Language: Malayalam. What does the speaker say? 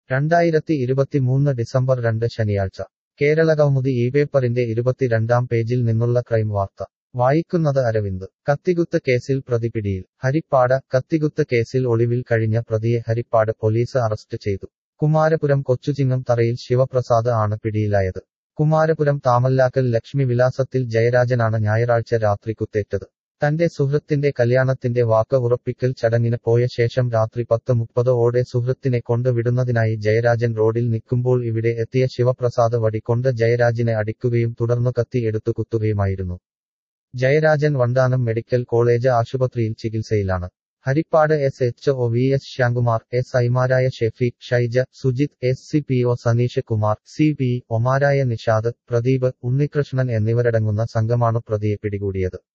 രണ്ടായിരത്തി ഇരുപത്തിമൂന്ന് ഡിസംബർ രണ്ട് ശനിയാഴ്ച കേരളകൗമുദി ഈ പേപ്പറിന്റെ ഇരുപത്തിരണ്ടാം പേജിൽ നിന്നുള്ള ക്രൈം വാർത്ത വായിക്കുന്നത് അരവിന്ദ് കത്തികുത്ത് കേസിൽ പ്രതി പിടിയിൽ ഹരിപ്പാട് കത്തികുത്ത് കേസിൽ ഒളിവിൽ കഴിഞ്ഞ പ്രതിയെ ഹരിപ്പാട് പോലീസ് അറസ്റ്റ് ചെയ്തു കുമാരപുരം കൊച്ചുചിങ്ങം തറയിൽ ശിവപ്രസാദ് ആണ് പിടിയിലായത് കുമാരപുരം താമല്ലാക്കൽ ലക്ഷ്മി വിലാസത്തിൽ ജയരാജനാണ് ഞായറാഴ്ച രാത്രി കുത്തേറ്റത് തന്റെ സുഹൃത്തിന്റെ കല്യാണത്തിന്റെ വാക്ക് ഉറപ്പിക്കൽ ചടങ്ങിന് പോയ ശേഷം രാത്രി പത്ത് മുപ്പത് ഓടെ സുഹൃത്തിനെ കൊണ്ട് വിടുന്നതിനായി ജയരാജൻ റോഡിൽ നിൽക്കുമ്പോൾ ഇവിടെ എത്തിയ ശിവപ്രസാദ് വടികൊണ്ട് ജയരാജിനെ അടിക്കുകയും തുടർന്നു കത്തി എടുത്തു കുത്തുകയുമായിരുന്നു ജയരാജൻ വണ്ടാനം മെഡിക്കൽ കോളേജ് ആശുപത്രിയിൽ ചികിത്സയിലാണ് Harippad S H O V S Shyamkumar S ഐമാരായ Shefeeq Shaija Sujith S C P O Saneesh Kumar C P ഒമാരായ നിഷാദ് പ്രദീപ് ഉണ്ണികൃഷ്ണൻ എന്നിവരടങ്ങുന്ന സംഘമാണ് പ്രതിയെ പിടികൂടിയത്